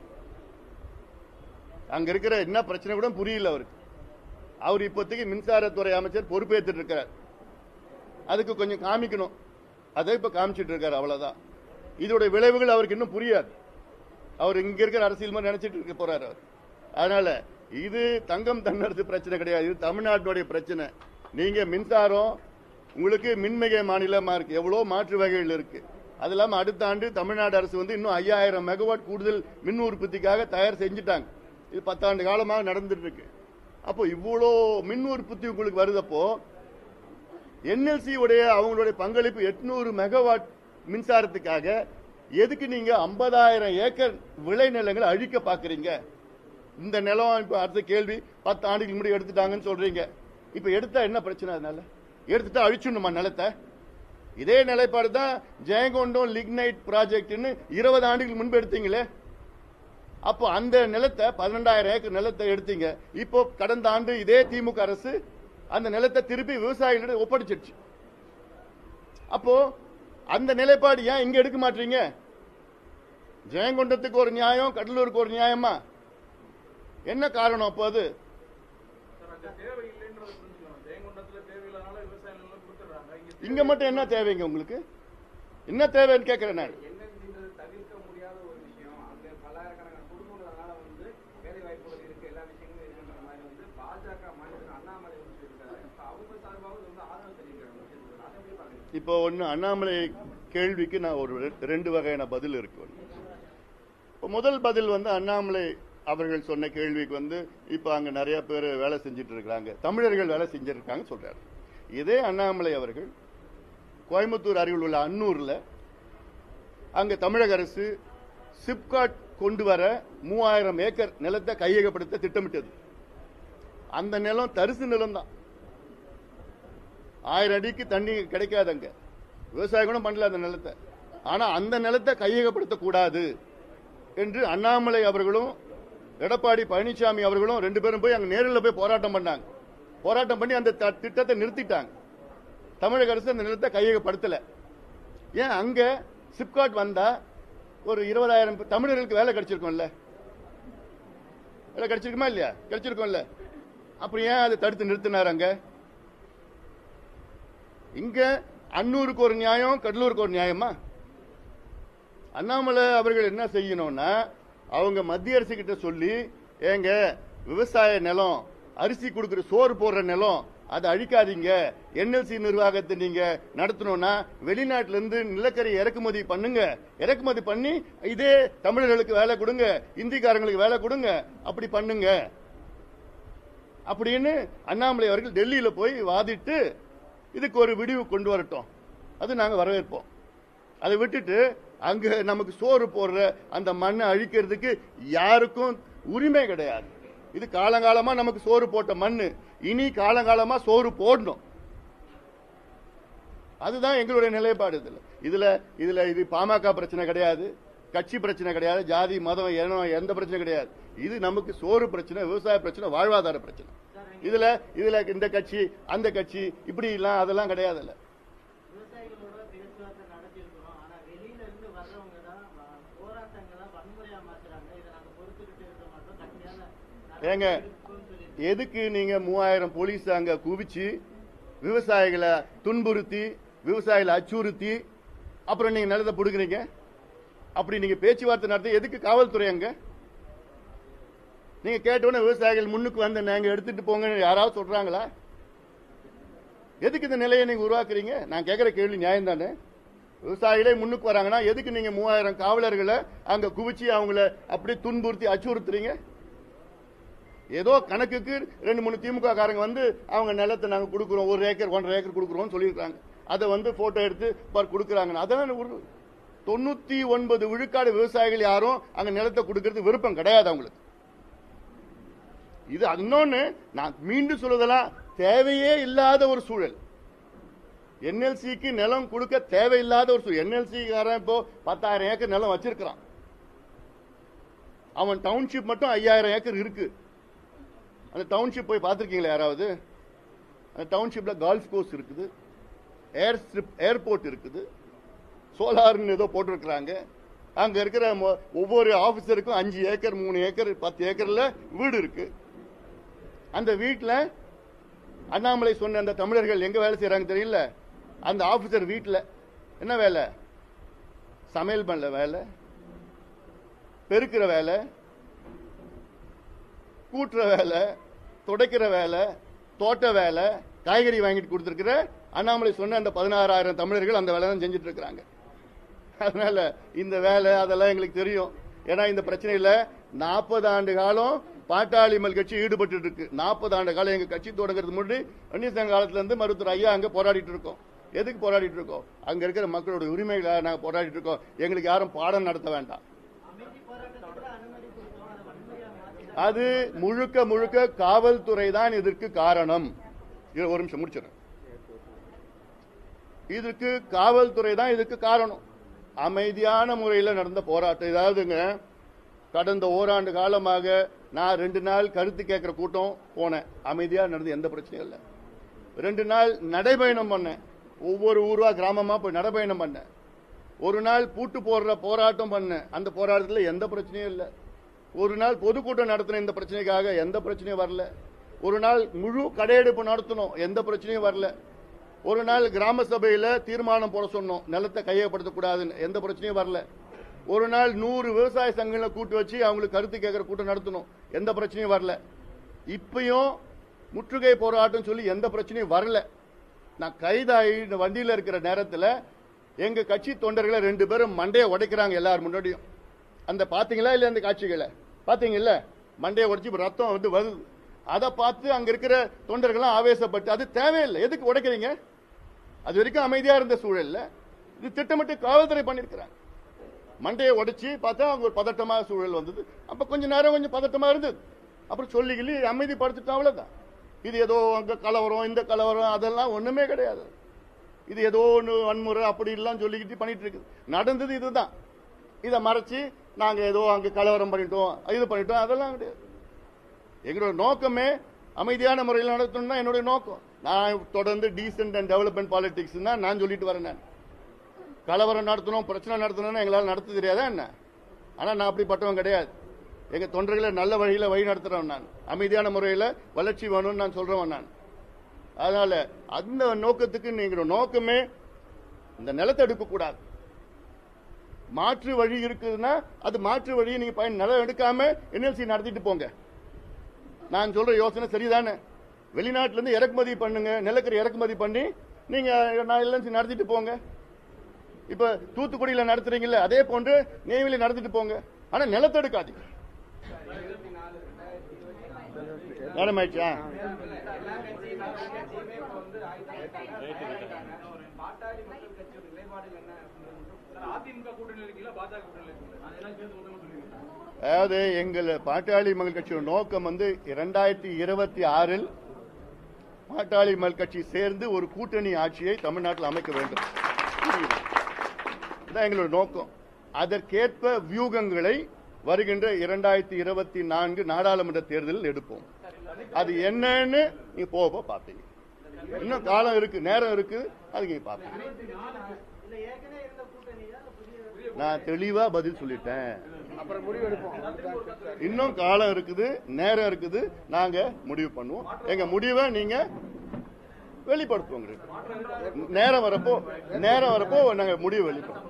அங்க இருக்கிற என்ன பிரச்சனை கூட புரியல அவருக்கு அவர் இப்போதைக்கு மின்சாரத்துறை அமைச்சர் பொறுப்பேற்றுட்டு இருக்கார் அதுக்கு கொஞ்சம் காமிக்கணும் அதை இப்ப காமிச்சிட்டு இருக்காரு அவ்வளவுதான் இதோட விளைவுகள் அவருக்கு இன்னும் புரியாது அவர் இங்க இருக்கிற அரசியல் மாதிரி நினைச்சிட்டு இருக்க போறாரு அவர் அதனால இது தங்கம் தன்னரசு பிரச்சனை கிடையாது இது தமிழ்நாட்டுடைய பிரச்சனை நீங்க மின்சாரம் உங்களுக்கு மின்மிகை மாநிலமா இருக்கு எவ்வளவு மாற்று வகைகள் இருக்கு அது இல்லாம அடுத்த ஆண்டு தமிழ்நாடு அரசு வந்து இன்னும் ஐயாயிரம் மெகாவாட் கூடுதல் மின் உற்பத்திக்காக தயார் செஞ்சுட்டாங்க இது பத்தாண்டு காலமாக நடந்துட்டு இருக்கு அப்போ இவ்வளோ மின் உற்பத்தி உங்களுக்கு வருதப்போ என்எல்சி உடைய அவங்களுடைய பங்களிப்பு எட்நூறு மெகாவாட் மின்சாரத்துக்காக எதுக்கு நீங்க 50000 ஏக்கர் விளைநிலங்களை அழிக்க பாக்குறீங்க இந்த நிலம் இப்ப அடுத்த கேள்வி பத்து ஆண்டுக்கு முன்னாடி எடுத்துட்டாங்கன்னு சொல்றீங்க இப்ப எடுத்தா என்ன பிரச்சனை அதனால எடுத்துட்டா அழிச்சுடணுமா நிலத்தை இதே நிலைப்பாடு தான் ஜெயங்கொண்டம் லிக்னைட் ப்ராஜெக்ட்னு இருபது ஆண்டுகளுக்கு முன்பு எடுத்தீங்களே அப்போ அந்த நிலத்தை பன்னெண்டாயிரம் ஏக்கர் நிலத்தை எடுத்தீங்க இப்போ கடந்த ஆண்டு இதே திமுக அரசு அந்த நிலத்தை திருப்பி விவசாயிகளிடம் ஒப்படைச்சிடுச்சு அப்போ அந்த நிலைப்பாடு ஏன் இங்க எடுக்க மாட்டீங்க ஜெயங்கொண்டத்துக்கு ஒரு நியாயம் கடலூருக்கு ஒரு நியாயமா என்ன காரணம் அப்போ அது
சார் அங்க தேவை இல்லைன்றது புரிஞ்சுக்கணும் ஜெயங்கொண்டத்துல தேவையில்லாத விவசாயிகள் எல்லாம் கொடுத்துடுறாங்க இங்க
இங்க மட்டும் என்ன தேவைங்க உங்களுக்கு என்ன தேவைன்னு கேட்கிறேன் நான்
என்னன்றது தவிர்க்க முடியாத ஒரு விஷயம் அங்க பல்லாயிரக்கணக்கான குடும்பங்களால வந்து வேலை வாய்ப்புகள் இருக்கு எல்லா விஷயங்களும் இருக்குன்ற மாதிரி வந்து பாஜக மாநில அண்ணாமலை வந்து சொல்லியிருக்காரு இப்ப அவங்க சார்பாக இது வந்து ஆதரவு தெரிவிக்கிறாங்க அதை எப்படி பாக்குறீங்க
இப்போ ஒன்று அண்ணாமலை கேள்விக்கு நான் ஒரு ரெ- ரெண்டு வகையான பதில் இருக்கு ஒண்ணு. இப்போ முதல் பதில் வந்து அண்ணாமலை அவர்கள் சொன்ன கேள்விக்கு வந்து இப்போ அங்கே நிறைய பேர் வேலை செஞ்சுட்டு இருக்கிறாங்க தமிழர்கள் வேலை செஞ்சிருக்காங்க சொல்றாரு இதே அண்ணாமலை அவர்கள் கோயம்புத்தூர் அருகில் உள்ள அன்னூர்ல அங்க தமிழக அரசு சிப்காட் கொண்டு வர மூவாயிரம் ஏக்கர் நிலத்தை கையகப்படுத்த திட்டமிட்டது அந்த நிலம் தரிசு நிலம் தான் ஆயிரம் அடிக்கு தண்ணி கிடைக்காது அங்க விவசாயம் கூட பண்ணல அந்த நிலத்தை ஆனா அந்த நிலத்தை கையகப்படுத்த கூடாது என்று அண்ணாமலை அவர்களும் எடப்பாடி பழனிசாமி அவர்களும் ரெண்டு பேரும் போய் அங்க நேரில் போய் போராட்டம் பண்ணாங்க போராட்டம் பண்ணி அந்த த- திட்டத்தை நிறுத்திட்டாங்க தமிழக அரசு அந்த நிலத்தை கையகப்படுத்தல ஏன் அங்க சிப்காட் வந்தா ஒரு இருபதாயிரம் பே- தமிழர்களுக்கு வேலை கிடைச்சிருக்கும்ல வேலை கிடைச்சிருக்குமா இல்லையா கிடைச்சிருக்கும்ல அப்புறம் ஏன் அதை தடுத்து நிறுத்தினார் அங்க இங்க அன்னூருக்கு ஒரு நியாயம் கடலூருக்கு ஒரு நியாயமா அண்ணாமலை அவர்கள் என்ன செய்யணும்னா அவங்க மத்திய அரசு கிட்ட சொல்லி ஏங்க விவசாய நிலம் அரிசி கொடுக்கிற சோறு போடுற நிலம் அதை அழிக்காதீங்க என்எல்சி நிர்வாகத்தை நீங்க நடத்தணும்னா வெளிநாட்டுல இருந்து நிலக்கரி இறக்குமதி பண்ணுங்க இறக்குமதி பண்ணி இதே தமிழர்களுக்கு வேலை கொடுங்க இந்திக்காரங்களுக்கு வேலை கொடுங்க அப்படி பண்ணுங்க அப்படின்னு அண்ணாமலை அவர்கள் டெல்லியில போய் வாதிட்டு இதுக்கு ஒரு விடிவு கொண்டு வரட்டும் அது நாங்க வரவேற்போம் அதை விட்டுட்டு அங்க நமக்கு சோறு போடுற அந்த மண்ணை அழிக்கிறதுக்கு யாருக்கும் உரிமை கிடையாது இது காலங்காலமா நமக்கு சோறு போட்ட மண்ணு இனி காலங்காலமா சோறு போடணும் அதுதான் எங்களுடைய நிலைப்பாடு இதுல இதுல இதுல இது பாமக பிரச்சனை கிடையாது கட்சி பிரச்சனை கிடையாது ஜாதி மதம் இனம் எந்த பிரச்சனை கிடையாது இது நமக்கு சோறு பிரச்சனை விவசாய பிரச்சனை வாழ்வாதார பிரச்சனை இதுல இதுல இந்த கட்சி அந்த கட்சி இப்படி எல்லாம் அதெல்லாம் கிடையாதுல்ல
விவசாயிகளோட பேச்சுவார்த்தை நடத்தியிருக்கிறோம் ஆனா வெளியில இருந்து வர்றவங்க தான் வ- போராட்டங்களை வன்முறையா மாத்துறாங்க இதை நாங்க பொறுத்துக்கிட்டு இருக்க மாட்டோம் கடுமையான
ஏங்க
இருக்கும்னு சொல்லி
எதுக்கு நீங்க மூவாயிரம் போலீஸ் அங்க குவிச்சு விவசாயிகளை துன்புறுத்தி விவசாயிகளை அச்சுறுத்தி அப்புறம் நீங்க நிலத்தை புடுக்குறீங்க அப்படி நீங்க பேச்சுவார்த்தை நடத்த எதுக்கு காவல்துறை அங்க நீங்க கேட்டோன்னே விவசாயிகள் முன்னுக்கு வந்து நாங்க எடுத்துட்டு போங்கன்னு யாராவது சொல்றாங்களா எதுக்கு இந்த நிலையை நீங்க உருவாக்குறீங்க நான் கேட்கிற கேள்வி நியாயம் தானே விவசாயிகளே முன்னுக்கு வராங்கன்னா எதுக்கு நீங்க மூவாயிரம் காவலர்களை அங்க குவிச்சு அவங்கள அப்படியே துன்புறுத்தி அச்சுறுத்துறீங்க ஏதோ கணக்குக்கு ரெண்டு மூணு திமுக காரங்க வந்து அவங்க நிலத்தை நாங்க கொடுக்குறோம் ஒரு ஏக்கர் ஒன்றரை ஏக்கர் கொடுக்குறோம்னு சொல்லியிருக்காங்க அதை வந்து போட்டோ எடுத்து பார் கொடுக்குறாங்க அதான் ஒரு தொண்ணூத்தி ஒன்பது விழுக்காடு விவசாயிகள் யாரும் அங்க நிலத்தை கொடுக்கறது விருப்பம் கிடையாது அவங்களுக்கு இது இன்னொன்னு நான் மீண்டும் சொல்வதெல்லாம் தேவையே இல்லாத ஒரு சூழல் என்எல்சிக்கு நிலம் கொடுக்க தேவையில்லாத ஒரு சூழல் என்எல்சி காரன் இப்போ பத்தாயிரம் ஏக்கர் நிலம் வச்சிருக்கிறான் அவன் டவுன்ஷிப் மட்டும் ஐயாயிரம் ஏக்கர் இருக்கு அந்த டவுன்ஷிப் போய் பார்த்துருக்கீங்களா யாராவது அந்த டவுன்ஷிப்ல கால்ஃப் கோர்ஸ் இருக்குது ஏர் ஸ்ட்ரிப் ஏர்போர்ட் இருக்குது சோலார்னு ஏதோ போட்டிருக்கிறாங்க அங்க இருக்கிற மொ- ஒவ்வொரு ஆபீசருக்கும் அஞ்சு ஏக்கர் மூணு ஏக்கர் பத்து ஏக்கர்ல வீடு இருக்கு அந்த வீட்டுல அண்ணாமலை சொன்ன அந்த தமிழர்கள் எங்க வேலை செய்யறாங்க தெரியல அந்த ஆபீசர் வீட்டுல என்ன வேலை சமையல் பண்ணல வேலை பெருக்கிற வேலை கூட்டுற வேலை துடைக்கிற வேலை தோட்ட வேலை காய்கறி வாங்கிட்டு கொடுத்துருக்கிற அண்ணாமலை சொன்ன அந்த பதினாறாயிரம் தமிழர்கள் அந்த வேலை தான் செஞ்சுட்டு இருக்கிறாங்க அதனால இந்த வேலை அதெல்லாம் எங்களுக்கு தெரியும் ஏன்னா இந்த பிரச்சனையில நாற்பது ஆண்டு காலம் பாட்டாளி மல் கட்சி ஈடுபட்டு இருக்கு நாற்பது ஆண்டு காலம் எங்க கட்சி தொடங்குறது முன்னாடி அந்நிய சங்க காலத்துல இருந்து மருத்துவர் ஐயா அங்க போராடிட்டு இருக்கோம் எதுக்கு போராடிட்டு இருக்கோம் அங்க இருக்கிற மக்களோட உரிமைகளை நாங்க போராடிட்டு இருக்கோம் எங்களுக்கு யாரும் பாடம் நடத்த வேண்டாம்
அமைதி போராட்டத்துக்கு அனுமதி கொடுத்தோம் அதை வன்முறையா மாத்தி
அது முழுக்க முழுக்க காவல்துறை தான் இதற்கு காரணம் இது ஒரு நிமிஷம் முடிச்சிடறேன் இதுக்கு காவல்துறை தான் இதுக்கு காரணம் அமைதியான முறையில் நடந்த போராட்டம் இதாவதுங்க கடந்த ஓராண்டு காலமாக நான் ரெண்டு நாள் கருத்து கேட்கிற கூட்டம் போனேன் அமைதியா நடந்து எந்த பிரச்சனையும் இல்லை ரெண்டு நாள் நடைபயணம் பண்ணேன் ஒவ்வொரு ஊரா கிராமமா போய் நடைபயணம் பண்ணேன் ஒரு நாள் பூட்டு போடுற போராட்டம் பண்ணேன் அந்த போராட்டத்தில் எந்த பிரச்சனையும் இல்லை ஒரு நாள் பொதுக்கூட்டம் நடத்தின இந்த பிரச்சனைக்காக எந்த பிரச்சனையும் வரல ஒரு நாள் முழு கடையெடுப்பு நடத்தணும் எந்த பிரச்சனையும் வரல ஒரு நாள் கிராம சபையில தீர்மானம் போட சொன்னோம் நிலத்தை கையப்படுத்தக்கூடாதுன்னு எந்த பிரச்சனையும் வரல ஒரு நாள் நூறு விவசாய சங்கங்களை கூட்டு வச்சு அவங்களுக்கு கருத்து கேட்கிற கூட்டம் நடத்தணும் எந்த பிரச்சனையும் வரல இப்பயும் முற்றுகை போராட்டம் சொல்லி எந்த பிரச்சனையும் வரல நான் கைதாகி இந்த வண்டியில இருக்கிற நேரத்துல எங்க கட்சி தொண்டர்களை ரெண்டு பேரும் மண்டையை உடைக்கிறாங்க எல்லாரும் முன்னாடியும் அந்த பாத்தீங்களா இல்ல அந்த காட்சிகளை பாத்தீங்கல்ல மண்டையை உடைச்சு இப்ப ரத்தம் வந்து வருது அதை பார்த்து அங்க இருக்கிற தொண்டர்கள்லாம் ஆவேசப்பட்டு அது தேவையில்லை எதுக்கு உடைக்கிறீங்க அது வரைக்கும் அமைதியா இருந்த சூழல்ல இது திட்டமிட்டு காவல்துறை பண்ணிருக்கிறாங்க மண்டையை உடைச்சு பார்த்தா அவங்க ஒரு பதட்டமான சூழல் வந்தது அப்ப கொஞ்ச நேரம் கொஞ்சம் பதட்டமா இருந்தது அப்புறம் சொல்லி கிள்ளி அமைதிப்படுத்திட்டோம் அவ்வளவுதான் இது ஏதோ அங்க கலவரம் இந்த கலவரம் அதெல்லாம் ஒண்ணுமே கிடையாது இது ஏதோ ஒன்று வன்முறை அப்படி எல்லாம் சொல்லிக்கிட்டு பண்ணிட்டு இருக்குது நடந்தது இதுதான் இதை மறைச்சு நாங்க ஏதோ அங்க கலவரம் பண்ணிட்டோம் இது பண்ணிட்டோம் அதெல்லாம் கிடையாது எங்களோட நோக்கமே அமைதியான முறையில் நடத்தணும் தான் என்னுடைய நோக்கம் நான் தொடர்ந்து டீசென்ட் அண்ட் டெவலப்மெண்ட் பாலிடிக்ஸ் தான் நான் சொல்லிட்டு வரேன் நான் கலவரம் நடத்தணும் பிரச்சனை நடத்தணும்னு எங்களால் நடத்த தெரியாதா என்ன ஆனா நான் அப்படிப்பட்டவன் கிடையாது எங்க தொண்டர்களை நல்ல வழியில வழி நடத்துறவன் நான் அமைதியான முறையில் வளர்ச்சி வேணும்னு நான் சொல்றவன் நான் அதனால அந்த நோக்கத்துக்கு நீங்க நோக்கமே இந்த நிலத்தை எடுக்க கூடாது மாற்று வழி இருக்குதுன்னா அது மாற்று வழியை நீங்க பயன் நிலம் எடுக்காம என்எல்சி நடத்திட்டு போங்க நான் சொல்ற யோசனை சரிதானே வெளிநாட்டுல இருந்து இறக்குமதி பண்ணுங்க நிலக்கரி இறக்குமதி பண்ணி நீங்க நான் எல்என்சி நடத்திட்டு போங்க இப்ப தூத்துக்குடியில நடத்துறீங்கல்ல அதே போன்று நெய்வேலி நடத்திட்டு போங்க ஆனா நிலத்தை எடுக்காதீங்க நேரம் ஆயிடுச்சா
எல்லா கட்சியும் எல்லா கட்சியுமே இப்ப வந்து ஆயுதம் ஒரு பாட்டாளி மக்கள் கட்சியோட நிலைப்பாடுகள் என்ன அப்படின்றது
அதிமுக கூட்டணி இருக்கீங்களா பாஜக கூட்டணி இருக்கீங்களா அதெல்லாம் சேர்த்து மொத்தமா சொல்லுவீங்க
அதாவது எங்கள் பாட்டாளி மக்கள் கட்சியோட நோக்கம் வந்து இரண்டாயிரத்தி இருபத்தி ஆறில் பாட்டாளி மக்கள் கட்சி சேர்ந்து ஒரு கூட்டணி ஆட்சியை தமிழ்நாட்டில் அமைக்க வேண்டும் இதான் எங்களோட நோக்கம் அதற்கேற்ப வியூகங்களை வருகின்ற இரண்டாயிரத்தி இருபத்தி நான்கு நாடாளுமன்ற தேர்தலில் எடுப்போம் அது என்னன்னு நீங்க போக போக பார்ப்பீங்க இன்னும் காலம் இருக்கு நேரம் இருக்கு அதுக்கு நீங்க பார்ப்பீங்க
இல்ல ஏற்கனவே இருந்த கூட்டணியா இல்ல புதிய
நான் தெளிவா பதில் சொல்லிட்டேன் இன்னும் காலம் இருக்குது நேரம் இருக்குது நாங்க முடிவு பண்ணுவோம் எங்க முடிவை நீங்க வெளிப்படுத்துவோம் உங்களுக்கு. நேரம் வரப்போ நேரம் வரப்போ நாங்க முடிவு வெளிப்படுத்துவோம்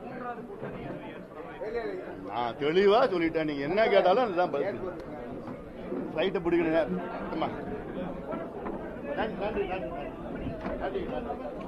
நான் தெளிவா சொல்லிட்டேன் நீங்க என்ன கேட்டாலும் அதுதான் பதில் ஃபிளைட்டை பிடிக்கணும் ஆமா நன்றி நன்றி நன்றி நன்றி நன்றி